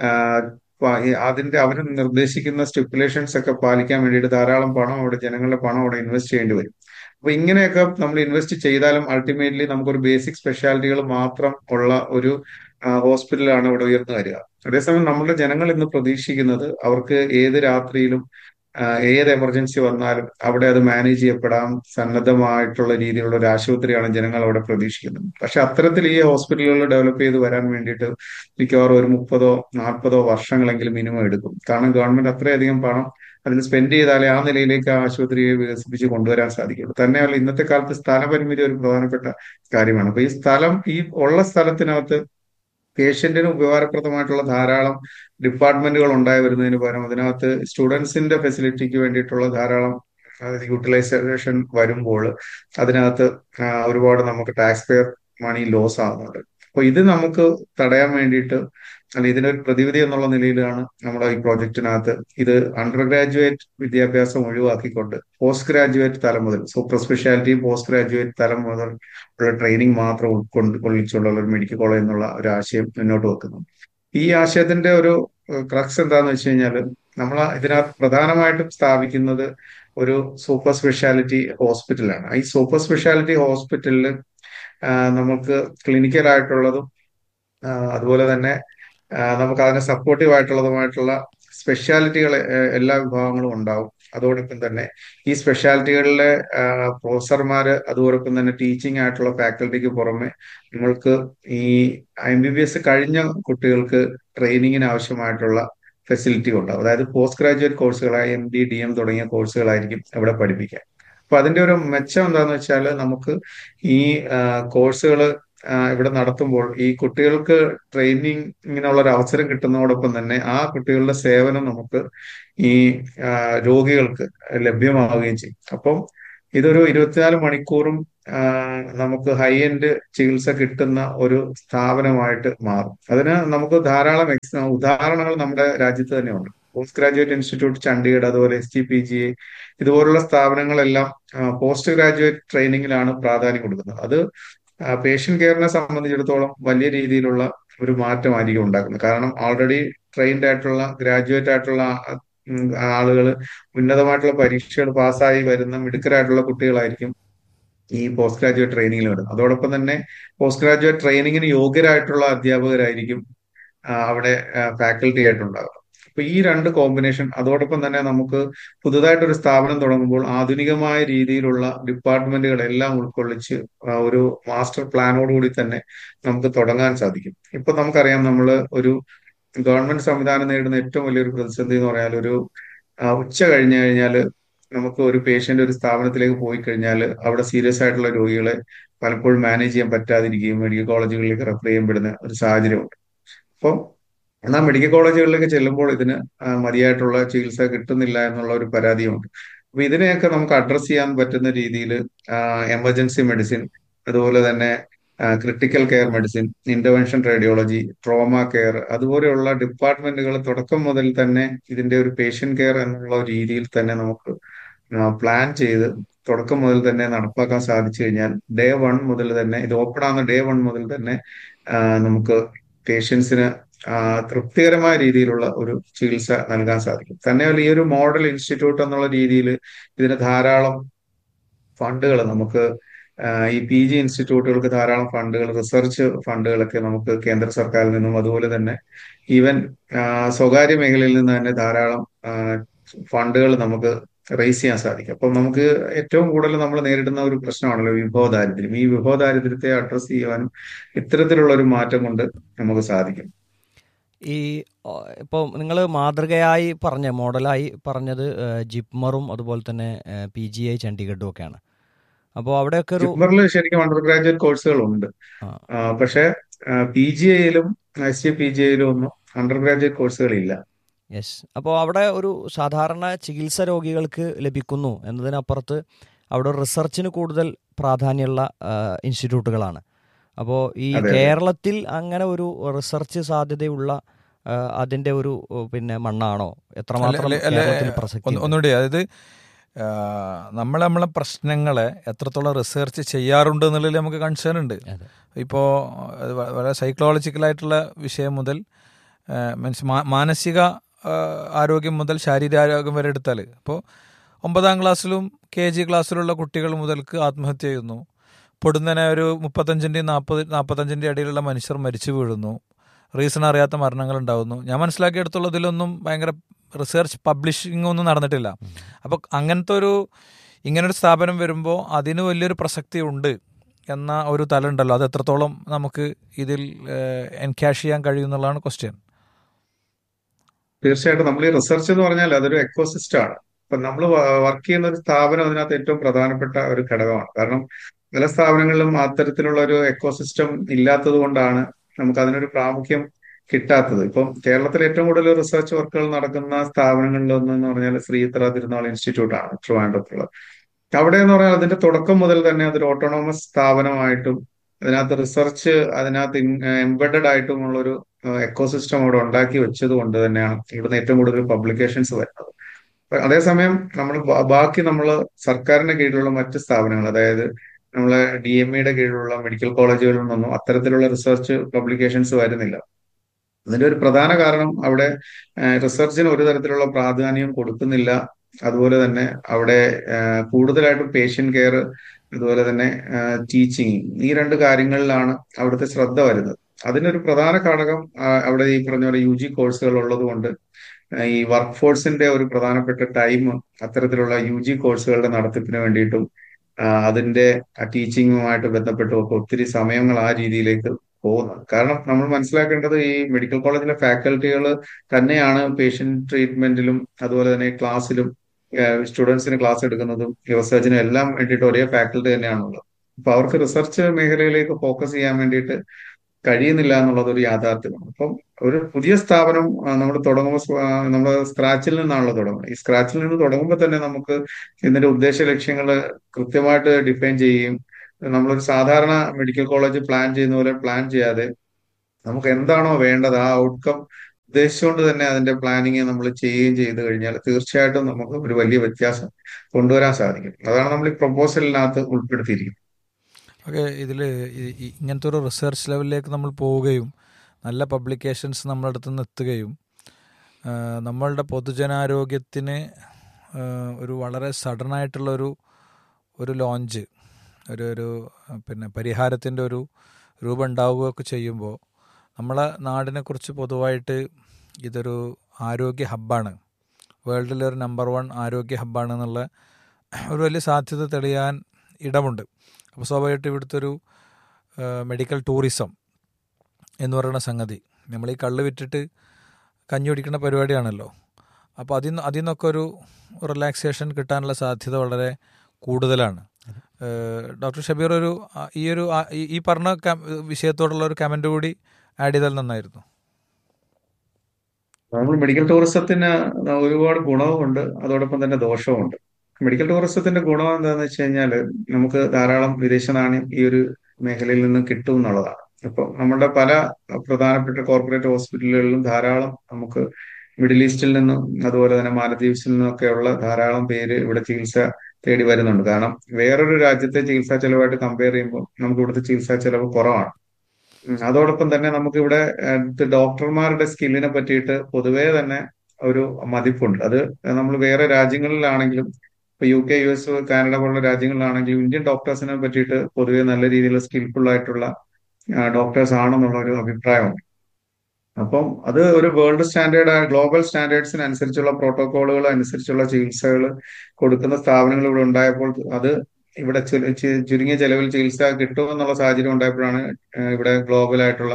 അതിന്റെ അവർ നിർദ്ദേശിക്കുന്ന സ്റ്റിപ്പുലേഷൻസ് ഒക്കെ പാലിക്കാൻ വേണ്ടിയിട്ട് ധാരാളം പണം അവിടെ ജനങ്ങളുടെ പണം അവിടെ ഇൻവെസ്റ്റ് ചെയ്യേണ്ടി വരും അപ്പൊ ഇങ്ങനെയൊക്കെ നമ്മൾ ഇൻവെസ്റ്റ് ചെയ്താലും അൾട്ടിമേറ്റ്ലി നമുക്കൊരു ബേസിക് സ്പെഷ്യാലിറ്റികൾ മാത്രം ഉള്ള ഒരു ഹോസ്പിറ്റലാണ് ഇവിടെ ഉയർന്നു വരിക അതേസമയം നമ്മുടെ ജനങ്ങൾ ഇന്ന് പ്രതീക്ഷിക്കുന്നത് അവർക്ക് ഏത് രാത്രിയിലും ഏത് എമർജൻസി വന്നാലും അവിടെ അത് മാനേജ് ചെയ്യപ്പെടാൻ സന്നദ്ധമായിട്ടുള്ള രീതിയിലുള്ള ഒരു ആശുപത്രിയാണ് ജനങ്ങൾ അവിടെ പ്രതീക്ഷിക്കുന്നത് പക്ഷെ അത്തരത്തിൽ ഈ ഹോസ്പിറ്റലുകൾ ഡെവലപ്പ് ചെയ്ത് വരാൻ വേണ്ടിയിട്ട് മിക്കവാറും ഒരു മുപ്പതോ നാൽപ്പതോ വർഷങ്ങളെങ്കിലും മിനിമം എടുക്കും കാരണം ഗവൺമെന്റ് അത്രയധികം പണം അതിന് സ്പെൻഡ് ചെയ്താലേ ആ നിലയിലേക്ക് ആ ആശുപത്രിയെ വികസിപ്പിച്ച് കൊണ്ടുവരാൻ സാധിക്കുള്ളൂ തന്നെയല്ല ഇന്നത്തെ കാലത്ത് സ്ഥലപരിമിതി ഒരു പ്രധാനപ്പെട്ട കാര്യമാണ് അപ്പൊ ഈ സ്ഥലം ഈ ഉള്ള സ്ഥലത്തിനകത്ത് പേഷ്യന്റിന് ഉപകാരപ്രദമായിട്ടുള്ള ധാരാളം ഡിപ്പാർട്ട്മെന്റുകൾ ഉണ്ടായി വരുന്നതിന് പകരം അതിനകത്ത് സ്റ്റുഡൻസിന്റെ ഫെസിലിറ്റിക്ക് വേണ്ടിയിട്ടുള്ള ധാരാളം യൂട്ടിലൈസേഷൻ വരുമ്പോൾ അതിനകത്ത് ഒരുപാട് നമുക്ക് ടാക്സ് പെയർ മണി ലോസ് ആകുന്നുണ്ട് അപ്പൊ ഇത് നമുക്ക് തടയാൻ വേണ്ടിയിട്ട് അല്ല ഇതിനൊരു പ്രതിവിധി എന്നുള്ള നിലയിലാണ് നമ്മുടെ ഈ പ്രോജക്റ്റിനകത്ത് ഇത് അണ്ടർ ഗ്രാജുവേറ്റ് വിദ്യാഭ്യാസം ഒഴിവാക്കിക്കൊണ്ട് പോസ്റ്റ് ഗ്രാജുവേറ്റ് തലം മുതൽ സൂപ്പർ സ്പെഷ്യാലിറ്റി പോസ്റ്റ് ഗ്രാജുവേറ്റ് തലം മുതൽ ഉള്ള ട്രെയിനിങ് മാത്രം ഉൾക്കൊണ്ട് കൊള്ളിച്ചുള്ള ഒരു മെഡിക്കൽ കോളേജ് എന്നുള്ള ഒരു ആശയം മുന്നോട്ട് വെക്കുന്നു ഈ ആശയത്തിന്റെ ഒരു ക്രക്സ് എന്താന്ന് വെച്ച് കഴിഞ്ഞാൽ നമ്മൾ ഇതിനകത്ത് പ്രധാനമായിട്ടും സ്ഥാപിക്കുന്നത് ഒരു സൂപ്പർ സ്പെഷ്യാലിറ്റി ഹോസ്പിറ്റലാണ് ഈ സൂപ്പർ സ്പെഷ്യാലിറ്റി ഹോസ്പിറ്റലിൽ നമുക്ക് ക്ലിനിക്കൽ ആയിട്ടുള്ളതും അതുപോലെ തന്നെ നമുക്ക് അതിന് സപ്പോർട്ടീവ് ആയിട്ടുള്ളതുമായിട്ടുള്ള സ്പെഷ്യാലിറ്റികൾ എല്ലാ വിഭാഗങ്ങളും ഉണ്ടാവും അതോടൊപ്പം തന്നെ ഈ സ്പെഷ്യാലിറ്റികളിലെ പ്രൊഫസർമാര് അതോടൊപ്പം തന്നെ ടീച്ചിങ് ആയിട്ടുള്ള ഫാക്കൽറ്റിക്ക് പുറമെ നമ്മൾക്ക് ഈ എം ബി ബി എസ് കഴിഞ്ഞ കുട്ടികൾക്ക് ട്രെയിനിങ്ങിന് ആവശ്യമായിട്ടുള്ള ഫെസിലിറ്റി ഉണ്ടാവും അതായത് പോസ്റ്റ് ഗ്രാജുവേറ്റ് കോഴ്സുകളായ എം ഡി ഡി എം തുടങ്ങിയ കോഴ്സുകളായിരിക്കും അവിടെ പഠിപ്പിക്കുക അപ്പൊ അതിന്റെ ഒരു മെച്ചം എന്താണെന്ന് വെച്ചാൽ നമുക്ക് ഈ കോഴ്സുകൾ ഇവിടെ നടത്തുമ്പോൾ ഈ കുട്ടികൾക്ക് ട്രെയിനിങ്ങിനുള്ള ഒരു അവസരം കിട്ടുന്നതോടൊപ്പം തന്നെ ആ കുട്ടികളുടെ സേവനം നമുക്ക് ഈ രോഗികൾക്ക് ലഭ്യമാവുകയും ചെയ്യും അപ്പം ഇതൊരു ഇരുപത്തിനാല് മണിക്കൂറും നമുക്ക് ഹൈ എൻഡ് ചികിത്സ കിട്ടുന്ന ഒരു സ്ഥാപനമായിട്ട് മാറും അതിന് നമുക്ക് ധാരാളം എക്സ് ഉദാഹരണങ്ങൾ നമ്മുടെ രാജ്യത്ത് തന്നെ ഉണ്ട് പോസ്റ്റ് ഗ്രാജുവേറ്റ് ഇൻസ്റ്റിറ്റ്യൂട്ട് ചണ്ഡീഗഡ് അതുപോലെ എസ് ജി പി ജി ഇതുപോലുള്ള സ്ഥാപനങ്ങളെല്ലാം പോസ്റ്റ് ഗ്രാജുവേറ്റ് ട്രെയിനിങ്ങിലാണ് പ്രാധാന്യം കൊടുക്കുന്നത് അത് പേഷ്യൻ കെയറിനെ സംബന്ധിച്ചിടത്തോളം വലിയ രീതിയിലുള്ള ഒരു മാറ്റമായിരിക്കും ഉണ്ടാക്കുന്നത് കാരണം ഓൾറെഡി ട്രെയിൻഡ് ആയിട്ടുള്ള ഗ്രാജുവേറ്റ് ആയിട്ടുള്ള ആളുകൾ ഉന്നതമായിട്ടുള്ള പരീക്ഷകൾ പാസ്സായി വരുന്ന മിടുക്കരായിട്ടുള്ള കുട്ടികളായിരിക്കും ഈ പോസ്റ്റ് ഗ്രാജുവേറ്റ് ട്രെയിനിങ്ങിൽ വരുന്നത് അതോടൊപ്പം തന്നെ പോസ്റ്റ് ഗ്രാജുവേറ്റ് ട്രെയിനിങ്ങിന് യോഗ്യരായിട്ടുള്ള അധ്യാപകരായിരിക്കും അവിടെ ഫാക്കൽറ്റി ആയിട്ടുണ്ടാകുക അപ്പൊ ഈ രണ്ട് കോമ്പിനേഷൻ അതോടൊപ്പം തന്നെ നമുക്ക് പുതുതായിട്ടൊരു സ്ഥാപനം തുടങ്ങുമ്പോൾ ആധുനികമായ രീതിയിലുള്ള ഡിപ്പാർട്ട്മെന്റുകളെല്ലാം ഉൾക്കൊള്ളിച്ച് ഒരു മാസ്റ്റർ പ്ലാനോടുകൂടി തന്നെ നമുക്ക് തുടങ്ങാൻ സാധിക്കും ഇപ്പൊ നമുക്കറിയാം നമ്മൾ ഒരു ഗവൺമെന്റ് സംവിധാനം നേരിടുന്ന ഏറ്റവും വലിയൊരു പ്രതിസന്ധി എന്ന് പറഞ്ഞാൽ ഒരു ഉച്ച കഴിഞ്ഞു കഴിഞ്ഞാൽ നമുക്ക് ഒരു പേഷ്യന്റ് ഒരു സ്ഥാപനത്തിലേക്ക് പോയി കഴിഞ്ഞാൽ അവിടെ സീരിയസ് ആയിട്ടുള്ള രോഗികളെ പലപ്പോഴും മാനേജ് ചെയ്യാൻ പറ്റാതിരിക്കുകയും മെഡിക്കൽ കോളേജുകളിലേക്ക് റെഫർ ചെയ്യപ്പെടുന്ന ഒരു സാഹചര്യമുണ്ട് അപ്പം എന്നാൽ മെഡിക്കൽ കോളേജുകളിലേക്ക് ചെല്ലുമ്പോൾ ഇതിന് മതിയായിട്ടുള്ള ചികിത്സ കിട്ടുന്നില്ല എന്നുള്ള ഒരു പരാതിയുണ്ട് അപ്പൊ ഇതിനെയൊക്കെ നമുക്ക് അഡ്രസ് ചെയ്യാൻ പറ്റുന്ന രീതിയിൽ എമർജൻസി മെഡിസിൻ അതുപോലെ തന്നെ critical care medicine intervention radiology trauma care അതുപോലെയുള്ള ഡിപ്പാർട്ട്മെന്റുകൾ തുടക്കം മുതൽ തന്നെ ഇതിന്റെ ഒരു പേഷ്യൻ കെയർ എന്നുള്ള രീതിയിൽ തന്നെ നമുക്ക് പ്ലാൻ ചെയ്ത് തുടക്കം മുതൽ തന്നെ നടപ്പാക്കാൻ സാധിച്ചു കഴിഞ്ഞാൽ ഡേ വൺ മുതൽ തന്നെ ഇത് ഓപ്പൺ ആവുന്ന ഡേ വൺ മുതൽ തന്നെ നമുക്ക് പേഷ്യൻസിന് തൃപ്തികരമായ രീതിയിലുള്ള ഒരു ചികിത്സ നൽകാൻ സാധിക്കും തന്നെയല്ല ഈ ഒരു മോഡൽ ഇൻസ്റ്റിറ്റ്യൂട്ട് എന്നുള്ള രീതിയിൽ ഇതിന് ധാരാളം ഫണ്ടുകൾ നമുക്ക് ഈ പി ജി ഇൻസ്റ്റിറ്റ്യൂട്ടുകൾക്ക് ധാരാളം ഫണ്ടുകൾ റിസർച്ച് ഫണ്ടുകളൊക്കെ നമുക്ക് കേന്ദ്ര സർക്കാരിൽ നിന്നും അതുപോലെ തന്നെ ഈവൻ സ്വകാര്യ മേഖലയിൽ നിന്ന് തന്നെ ധാരാളം ഫണ്ടുകൾ നമുക്ക് റേസ് ചെയ്യാൻ സാധിക്കും അപ്പം നമുക്ക് ഏറ്റവും കൂടുതൽ നമ്മൾ നേരിടുന്ന ഒരു പ്രശ്നമാണല്ലോ വിഭവ ദാരിദ്ര്യം ഈ വിഭവ ദാരിദ്ര്യത്തെ അഡ്രസ് ചെയ്യുവാനും ഇത്തരത്തിലുള്ള ഒരു മാറ്റം കൊണ്ട് നമുക്ക് സാധിക്കും
ഈ ഇപ്പോൾ നിങ്ങൾ മാതൃകയായി പറഞ്ഞ മോഡലായി പറഞ്ഞത് ജിപ്മറും അതുപോലെ തന്നെ പി ജി ഐ ചണ്ഡീഗഡും ഒക്കെയാണ് അപ്പോൾ അവിടെയൊക്കെ ഒരു
ജിപ്മറിൽ ശരിക്കും അണ്ടർ ഗ്രാജുവേറ്റ് കോഴ്സുകളുണ്ട് പക്ഷേ പി ജി ഐയിലും എസ് ജി പി ജി ഐയിലും ഒന്നും അണ്ടർ ഗ്രാജുവേറ്റ് കോഴ്സുകളില്ല
യെസ് അപ്പോൾ അവിടെ ഒരു സാധാരണ ചികിത്സ രോഗികൾക്ക് ലഭിക്കുന്നു എന്നതിനപ്പുറത്ത് അവിടെ റിസർച്ചിന് കൂടുതൽ പ്രാധാന്യമുള്ള ഇൻസ്റ്റിറ്റ്യൂട്ടുകളാണ് അപ്പോൾ ഈ കേരളത്തിൽ അങ്ങനെ ഒരു റിസർച്ച് സാധ്യതയുള്ള അതിന്റെ ഒരു പിന്നെ മണ്ണാണോ എത്രമാത്രം കേരളത്തിൽ പ്രസക്തി
ഒന്നുകൂടി അതായത് നമ്മൾ നമ്മളെ പ്രശ്നങ്ങളെ എത്രത്തോളം റിസർച്ച് ചെയ്യാറുണ്ട് എന്നുള്ളതിൽ നമുക്ക് കൺസേൺ ഉണ്ട് ഇപ്പോൾ വളരെ സൈക്കോളജിക്കലായിട്ടുള്ള വിഷയം മുതൽ മീൻസ് മാനസിക ആരോഗ്യം മുതൽ ശാരീരികാരോഗ്യം വരെ എടുത്താൽ ഇപ്പോൾ ഒമ്പതാം ക്ലാസ്സിലും കെ ജി ക്ലാസ്സിലുള്ള കുട്ടികൾ മുതൽക്ക് ആത്മഹത്യ ചെയ്യുന്നു പൊടുന്നനെ ഒരു മുപ്പത്തഞ്ചിൻ്റെയും നാൽപ്പത് നാൽപ്പത്തഞ്ചിൻ്റെ ഇടയിലുള്ള മനുഷ്യർ മരിച്ചു വീഴുന്നു റീസൺ അറിയാത്ത മരണങ്ങൾ ഉണ്ടാകുന്നു ഞാൻ മനസ്സിലാക്കിയെടുത്തുള്ള ഇതിലൊന്നും ഭയങ്കര റിസർച്ച് പബ്ലിഷിംഗ് ഒന്നും നടന്നിട്ടില്ല അപ്പോൾ അങ്ങനത്തെ ഒരു ഇങ്ങനൊരു സ്ഥാപനം വരുമ്പോൾ അതിന് വലിയൊരു പ്രസക്തി ഉണ്ട് എന്ന ഒരു തല ഉണ്ടല്ലോ അത് എത്രത്തോളം നമുക്ക് ഇതിൽ എൻകാഷ് ചെയ്യാൻ കഴിയും എന്നുള്ളതാണ് ക്വസ്റ്റ്യൻ
തീർച്ചയായിട്ടും നമ്മൾ ഈ റിസർച്ച് എന്ന് പറഞ്ഞാൽ അതൊരു എക്കോസിസ്റ്റം ആണ് ഇപ്പൊ നമ്മൾ വർക്ക് ചെയ്യുന്ന ഒരു സ്ഥാപനം അതിനകത്ത് ഏറ്റവും പ്രധാനപ്പെട്ട ഒരു ഘടകമാണ് കാരണം പല സ്ഥാപനങ്ങളിലും അത്തരത്തിലുള്ള ഒരു എക്കോസിസ്റ്റം ഇല്ലാത്തത് കൊണ്ടാണ് നമുക്ക് അതിനൊരു പ്രാമുഖ്യം കിട്ടാത്തത് ഇപ്പം കേരളത്തിൽ ഏറ്റവും കൂടുതൽ റിസർച്ച് വർക്കുകൾ നടക്കുന്ന സ്ഥാപനങ്ങളിൽ ഒന്നെന്ന് പറഞ്ഞാൽ ശ്രീത്ര തിരുനാൾ ഇൻസ്റ്റിറ്റ്യൂട്ട് ആണ് ട്രിവാൻഡ്രത്തുള്ളത് അവിടെ എന്ന് പറഞ്ഞാൽ അതിന്റെ തുടക്കം മുതൽ തന്നെ അതൊരു ഓട്ടോണോമസ് സ്ഥാപനമായിട്ടും അതിനകത്ത് റിസർച്ച് അതിനകത്ത് എംബഡഡ് ആയിട്ടുമുള്ള ഒരു എക്കോസിസ്റ്റം അവിടെ ഉണ്ടാക്കി വെച്ചത് കൊണ്ട് തന്നെയാണ് ഇവിടുന്ന് ഏറ്റവും കൂടുതൽ പബ്ലിക്കേഷൻസ് വരുന്നത് അതേസമയം നമ്മൾ ബാക്കി നമ്മൾ സർക്കാരിന്റെ കീഴിലുള്ള മറ്റ് സ്ഥാപനങ്ങൾ അതായത് നമ്മളെ ഡി എം ഇയുടെ കീഴിലുള്ള മെഡിക്കൽ കോളേജുകളിൽ നിന്നൊന്നും അത്തരത്തിലുള്ള റിസർച്ച് പബ്ലിക്കേഷൻസ് വരുന്നില്ല അതിന്റെ ഒരു പ്രധാന കാരണം അവിടെ റിസർച്ചിന് ഒരു തരത്തിലുള്ള പ്രാധാന്യം കൊടുക്കുന്നില്ല അതുപോലെ തന്നെ അവിടെ കൂടുതലായിട്ടും പേഷ്യൻ കെയർ അതുപോലെ തന്നെ ടീച്ചിങ് ഈ രണ്ട് കാര്യങ്ങളിലാണ് അവിടുത്തെ ശ്രദ്ധ വരുന്നത് അതിനൊരു പ്രധാന ഘടകം അവിടെ ഈ പറഞ്ഞ പോലെ യു ജി കോഴ്സുകൾ ഉള്ളത് കൊണ്ട് ഈ വർക്ക് ഫോഴ്സിന്റെ ഒരു പ്രധാനപ്പെട്ട ടൈം അത്തരത്തിലുള്ള യു ജി കോഴ്സുകളുടെ നടത്തിപ്പിന് വേണ്ടിയിട്ടും ആ, അതിന്റെ ടീച്ചിങ്ങുമായിട്ട് ബന്ധപ്പെട്ടും ഒക്കെ ഒത്തിരി സമയങ്ങൾ ആ രീതിയിലേക്ക് പോകുന്നത് കാരണം നമ്മൾ മനസ്സിലാക്കേണ്ടത് ഈ മെഡിക്കൽ കോളേജിലെ ഫാക്കൽറ്റികൾ തന്നെയാണ് പേഷ്യന്റ് ട്രീറ്റ്മെന്റിലും അതുപോലെ തന്നെ ക്ലാസ്സിലും സ്റ്റുഡൻസിന് ക്ലാസ് എടുക്കുന്നതും റിസർച്ചിനും എല്ലാം വേണ്ടിയിട്ട് ഒരേ ഫാക്കൽറ്റി തന്നെയാണുള്ളത് അപ്പൊ അവർക്ക് റിസർച്ച് മേഖലയിലേക്ക് ഫോക്കസ് ചെയ്യാൻ വേണ്ടിയിട്ട് കഴിയുന്നില്ല എന്നുള്ളത് ഒരു യാഥാർത്ഥ്യമാണ് അപ്പം ഒരു പുതിയ സ്ഥാപനം നമ്മൾ തുടങ്ങുമ്പോൾ നമ്മൾ സ്ക്രാച്ചിൽ നിന്നാണല്ലോ തുടങ്ങുന്നത് ഈ സ്ക്രാച്ചിൽ നിന്ന് തുടങ്ങുമ്പോൾ തന്നെ നമുക്ക് ഇതിന്റെ ഉദ്ദേശ ലക്ഷ്യങ്ങൾ കൃത്യമായിട്ട് ഡിഫൈൻ ചെയ്യുകയും നമ്മളൊരു സാധാരണ മെഡിക്കൽ കോളേജ് പ്ലാൻ ചെയ്യുന്ന പോലെ പ്ലാൻ ചെയ്യാതെ നമുക്ക് എന്താണോ വേണ്ടത് ആ ഔട്ട്കം ഉദ്ദേശിച്ചുകൊണ്ട് തന്നെ അതിന്റെ പ്ലാനിങ് നമ്മൾ ചെയ്യുകയും ചെയ്തു കഴിഞ്ഞാൽ തീർച്ചയായിട്ടും നമുക്ക് ഒരു വലിയ വ്യത്യാസം കൊണ്ടുവരാൻ സാധിക്കും അതാണ് നമ്മൾ ഈ പ്രപ്പോസലിനകത്ത് ഉൾപ്പെടുത്തിയിരിക്കുന്നത്
ഓക്കെ ഇതിൽ ഇങ്ങനത്തെ ഒരു റിസർച്ച് ലെവലിലേക്ക് നമ്മൾ പോവുകയും നല്ല പബ്ലിക്കേഷൻസ് നമ്മുടെ അടുത്ത് നിന്ന് എത്തുകയും ആ, നമ്മളുടെ പൊതുജനാരോഗ്യത്തിന് ആ, ഒരു വളരെ സഡൻ ആയിട്ടുള്ളൊരു ഒരു ലോഞ്ച് ഒരു ഒരു ആ, പിന്നെ പരിഹാരത്തിൻ്റെ ഒരു രൂപം ഉണ്ടാവുകയൊക്കെ ചെയ്യുമ്പോൾ നമ്മളെ നാടിനെക്കുറിച്ച് പൊതുവായിട്ട് ഇതൊരു ആരോഗ്യ ഹബ്ബാണ് വേൾഡിലെ ഒരു നമ്പർ വൺ ആരോഗ്യ ഹബ്ബാണ് എന്നുള്ള ഒരു വലിയ സാധ്യത തെളിയാൻ ഇടമുണ്ട് അപ്പോൾ സ്വാഭാവികമായിട്ട് ഇവിടുത്തെ ഒരു മെഡിക്കൽ ടൂറിസം എന്ന് പറയുന്ന സംഗതി നമ്മൾ ഈ കള്ള് വിറ്റിട്ട് കഞ്ഞി കുടിക്കുന്ന പരിപാടിയാണല്ലോ അപ്പോൾ അതിൽ നിന്ന് അതിൽ നിന്നൊക്കെ ഒരു റിലാക്സേഷൻ കിട്ടാനുള്ള സാധ്യത വളരെ കൂടുതലാണ് ഏഹ് ഡോക്ടർ ഷബീർ ഒരു ആ, ഈ ഒരു ആ, ഈ- ഈ പറഞ്ഞ കം- വിഷയത്തോടുള്ള ഒരു കമൻ്റ് കൂടി ആഡ് ചെയ്താൽ നന്നായിരുന്നു
നമ്മൾ മെഡിക്കൽ ടൂറിസത്തിന് ഒരുപാട് ഗുണവുമുണ്ട് അതോടൊപ്പം തന്നെ ദോഷവുമുണ്ട് മെഡിക്കൽ ടൂറിസത്തിന്റെ ഗുണം എന്താണെന്ന് വെച്ച് കഴിഞ്ഞാൽ നമുക്ക് ധാരാളം വിദേശ നാണ്യം ഈ ഒരു മേഖലയിൽ നിന്ന് കിട്ടും എന്നുള്ളതാണ് അപ്പോൾ നമ്മുടെ പല പ്രധാനപ്പെട്ട കോർപ്പറേറ്റ് ഹോസ്പിറ്റലുകളിലും ധാരാളം നമുക്ക് മിഡിൽ ഈസ്റ്റിൽ നിന്നും അതുപോലെ തന്നെ മാലദ്വീപ്സിൽ നിന്നൊക്കെയുള്ള ധാരാളം പേര് ഇവിടെ ചികിത്സ തേടി വരുന്നുണ്ട് കാരണം വേറൊരു രാജ്യത്തെ ചികിത്സാ ചെലവായിട്ട് കമ്പയർ ചെയ്യുമ്പോൾ നമുക്ക് ഇവിടുത്തെ ചികിത്സാ ചെലവ് കുറവാണ് ഉം. അതോടൊപ്പം തന്നെ നമുക്കിവിടെ ഏഹ്, ഡോക്ടർമാരുടെ സ്കില്ലിനെ പറ്റിയിട്ട് പൊതുവേ തന്നെ ഒരു മതിപ്പുണ്ട് അത് നമ്മൾ വേറെ രാജ്യങ്ങളിലാണെങ്കിലും ഇപ്പൊ U K U S Canada പോലുള്ള രാജ്യങ്ങളിലാണെങ്കിലും ഇന്ത്യൻ ഡോക്ടേഴ്സിനെ പറ്റിയിട്ട് പൊതുവെ നല്ല രീതിയിൽ സ്കിൽഫുൾ ആയിട്ടുള്ള ഡോക്ടേഴ്സ് ആണെന്നുള്ള ഒരു അഭിപ്രായമുണ്ട് അപ്പം അത് ഒരു വേൾഡ് സ്റ്റാൻഡേർഡ് ഗ്ലോബൽ സ്റ്റാൻഡേർഡ്സിനനുസരിച്ചുള്ള പ്രോട്ടോകോളുകൾ അനുസരിച്ചുള്ള ചികിത്സകൾ കൊടുക്കുന്ന സ്ഥാപനങ്ങൾ ഇവിടെ ഉണ്ടായപ്പോൾ അത് ഇവിടെ ചു- ചു- ചുരുങ്ങിയ ചെലവിൽ ചികിത്സ കിട്ടുമെന്നുള്ള സാഹചര്യം ഉണ്ടായപ്പോഴാണ് ഏഹ് ഇവിടെ ഗ്ലോബൽ ആയിട്ടുള്ള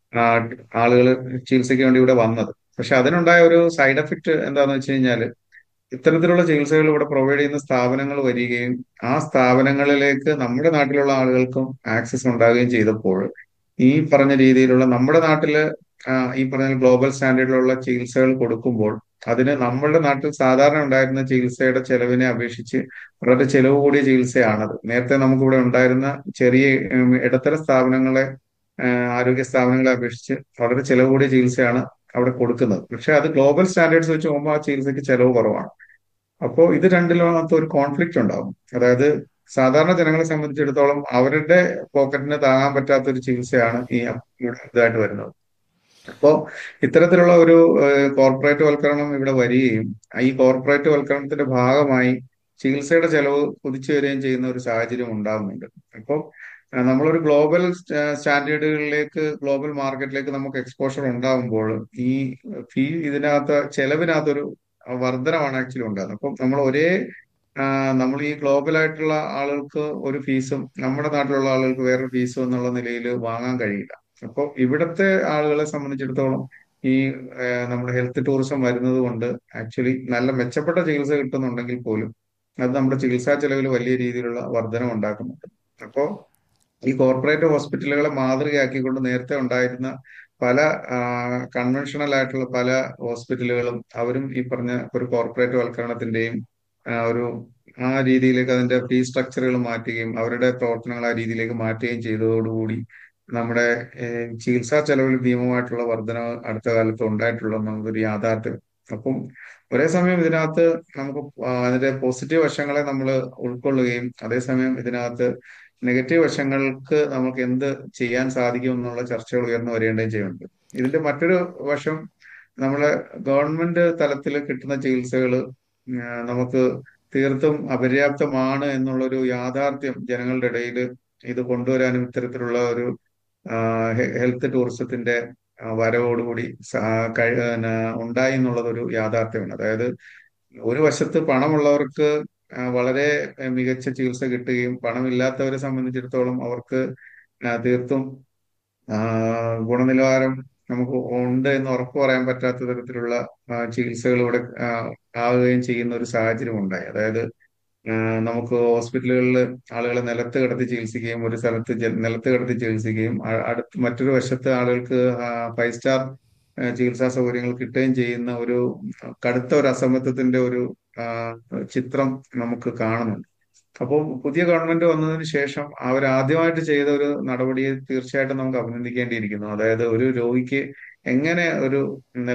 ആളുകൾ ചികിത്സയ്ക്ക് വേണ്ടി ഇവിടെ വന്നത് പക്ഷെ അതിനുണ്ടായ ഒരു സൈഡ് എഫക്ട് എന്താണെന്ന് വെച്ച് കഴിഞ്ഞാൽ ഇത്തരത്തിലുള്ള ചികിത്സകൾ ഇവിടെ പ്രൊവൈഡ് ചെയ്യുന്ന സ്ഥാപനങ്ങൾ വരികയും ആ സ്ഥാപനങ്ങളിലേക്ക് നമ്മുടെ നാട്ടിലുള്ള ആളുകൾക്കും ആക്സസ് ഉണ്ടാവുകയും ചെയ്തപ്പോൾ ഈ പറഞ്ഞ രീതിയിലുള്ള നമ്മുടെ നാട്ടില് ആ, ഈ പറഞ്ഞ ഗ്ലോബൽ സ്റ്റാൻഡേർഡിലുള്ള ചികിത്സകൾ കൊടുക്കുമ്പോൾ അതിന് നമ്മളുടെ നാട്ടിൽ സാധാരണ ഉണ്ടായിരുന്ന ചികിത്സയുടെ ചെലവിനെ അപേക്ഷിച്ച് വളരെ ചെലവ് കൂടിയ ചികിത്സയാണത് നേരത്തെ നമുക്കിവിടെ ഉണ്ടായിരുന്ന ചെറിയ ഉം, ഇടത്തരം സ്ഥാപനങ്ങളെ ആ, ആരോഗ്യ സ്ഥാപനങ്ങളെ അപേക്ഷിച്ച് വളരെ ചെലവ് കൂടിയ ചികിത്സയാണ് അവിടെ കൊടുക്കുന്നത് പക്ഷെ അത് ഗ്ലോബൽ സ്റ്റാൻഡേർഡ്സ് വെച്ച് നോക്കുമ്പോൾ ആ ചികിത്സയ്ക്ക് ചെലവ് കുറവാണ് അപ്പോൾ ഇത് രണ്ടിനകത്ത് ഒരു കോൺഫ്ലിക്റ്റ് ഉണ്ടാകും അതായത് സാധാരണ ജനങ്ങളെ സംബന്ധിച്ചിടത്തോളം അവരുടെ പോക്കറ്റിന് താങ്ങാൻ പറ്റാത്ത ഒരു ചികിത്സയാണ് ഈ ഇവിടെ ഇതായിട്ട് വരുന്നത് അപ്പോൾ ഇത്തരത്തിലുള്ള ഒരു കോർപ്പറേറ്റ് വൽക്കരണം ഇവിടെ വരികയും ഈ കോർപ്പറേറ്റ് വൽക്കരണത്തിന്റെ ഭാഗമായി ചികിത്സയുടെ ചെലവ് കുതിച്ചു വരികയും ചെയ്യുന്ന ഒരു സാഹചര്യം ഉണ്ടാകുന്നുണ്ട് അപ്പോൾ ആ, നമ്മളൊരു ഗ്ലോബൽ സ്റ്റാൻഡേർഡുകളിലേക്ക് ഗ്ലോബൽ മാർക്കറ്റിലേക്ക് നമുക്ക് എക്സ്പോഷർ ഉണ്ടാകുമ്പോൾ ഈ ഫീ ഇതിനകത്ത് ചെലവിനകത്തൊരു വർധനമാണ് ആക്ച്വലി ഉണ്ടാകുന്നത് അപ്പം നമ്മൾ ഒരേ ആ, നമ്മൾ ഈ ഗ്ലോബൽ ആയിട്ടുള്ള ആളുകൾക്ക് ഒരു ഫീസും നമ്മുടെ നാട്ടിലുള്ള ആളുകൾക്ക് വേറൊരു ഫീസും എന്നുള്ള നിലയിൽ വാങ്ങാൻ കഴിയില്ല അപ്പോൾ ഇവിടുത്തെ ആളുകളെ സംബന്ധിച്ചിടത്തോളം ഈ ആ, നമ്മുടെ ഹെൽത്ത് ടൂറിസം വരുന്നത് കൊണ്ട് ആക്ച്വലി നല്ല മെച്ചപ്പെട്ട ചികിത്സ കിട്ടുന്നുണ്ടെങ്കിൽ പോലും അത് നമ്മുടെ ചികിത്സാ ചെലവിൽ വലിയ രീതിയിലുള്ള വർധനം ഉണ്ടാക്കുന്നുണ്ട് അപ്പോൾ ഈ കോർപ്പറേറ്റ് ഹോസ്പിറ്റലുകളെ മാതൃകയാക്കിക്കൊണ്ട് നേരത്തെ ഉണ്ടായിരുന്ന പല കൺവെൻഷണൽ ആയിട്ടുള്ള പല ഹോസ്പിറ്റലുകളും അവരും ഈ പറഞ്ഞ ഒരു കോർപ്പറേറ്റ് വൽക്കരണത്തിന്റെയും ആ, ഒരു ആ രീതിയിലേക്ക് അതിന്റെ ഫീ സ്ട്രക്ചറുകൾ മാറ്റുകയും അവരുടെ പ്രവർത്തനങ്ങൾ ആ രീതിയിലേക്ക് മാറ്റുകയും ചെയ്തതോടുകൂടി നമ്മുടെ ഏഹ്, ചികിത്സാ ചെലവിൽ ഭീമമായിട്ടുള്ള വർധന അടുത്ത കാലത്ത് ഉണ്ടായിട്ടുള്ള നമുക്കൊരു യാഥാർത്ഥ്യം അപ്പം ഒരേ സമയം ഇതിനകത്ത് നമുക്ക് ആ, അതിന്റെ പോസിറ്റീവ് വശങ്ങളെ നമ്മൾ ഉൾക്കൊള്ളുകയും അതേസമയം ഇതിനകത്ത് നെഗറ്റീവ് വശങ്ങൾക്ക് നമുക്ക് എന്ത് ചെയ്യാൻ സാധിക്കും എന്നുള്ള ചർച്ചകൾ ഉയർന്നു വരേണ്ടതും ചെയ്യുന്നുണ്ട് ഇതിന്റെ മറ്റൊരു വശം നമ്മളെ ഗവൺമെന്റ് തലത്തിൽ കിട്ടുന്ന ചികിത്സകൾ നമുക്ക് തീർത്തും അപര്യാപ്തമാണ് എന്നുള്ളൊരു യാഥാർത്ഥ്യം ജനങ്ങളുടെ ഇടയിൽ ഇത് കൊണ്ടുവരാനും ഇത്തരത്തിലുള്ള ഒരു ഹെൽത്ത് ടൂറിസത്തിന്റെ ആ, വരവോടുകൂടി സ- കഴി- പിന്നെ ഉണ്ടായി എന്നുള്ളതൊരു യാഥാർത്ഥ്യമാണ് അതായത് ഒരു വശത്ത് പണമുള്ളവർക്ക് ആ, വളരെ മികച്ച ചികിത്സ കിട്ടുകയും പണമില്ലാത്തവരെ സംബന്ധിച്ചിടത്തോളം അവർക്ക് ആ, തീർത്തും ആ, ഗുണനിലവാരം നമുക്ക് ഉണ്ട് എന്ന് ഉറപ്പ് പറയാൻ പറ്റാത്ത തരത്തിലുള്ള ആ, ചികിത്സകൾ ഇവിടെ ആ, ആവുകയും ചെയ്യുന്ന ഒരു സാഹചര്യം ഉണ്ടായി അതായത് ആ, നമുക്ക് ഹോസ്പിറ്റലുകളിൽ ആളുകളെ നിലത്ത് കിടത്തി ചികിത്സിക്കുകയും ഒരു സ്ഥലത്ത് ജ- നിലത്ത് കിടത്തി ചികിത്സിക്കുകയും അ- അടുത്ത് മറ്റൊരു വശത്ത് ആളുകൾക്ക് ഫൈവ് സ്റ്റാർ ചികിത്സാ സൗകര്യങ്ങൾ കിട്ടുകയും ചെയ്യുന്ന ഒരു കടുത്ത ഒരു അസമത്വത്തിന്റെ ഒരു ആ, ചിത്രം നമുക്ക് കാണുന്നുണ്ട് അപ്പോൾ പുതിയ ഗവൺമെന്റ് വന്നതിന് ശേഷം അവർ ആദ്യമായിട്ട് ചെയ്ത ഒരു നടപടിയെ തീർച്ചയായിട്ടും നമുക്ക് അഭിനന്ദിക്കേണ്ടിയിരിക്കുന്നു അതായത് ഒരു രോഗിക്ക് എങ്ങനെ ഒരു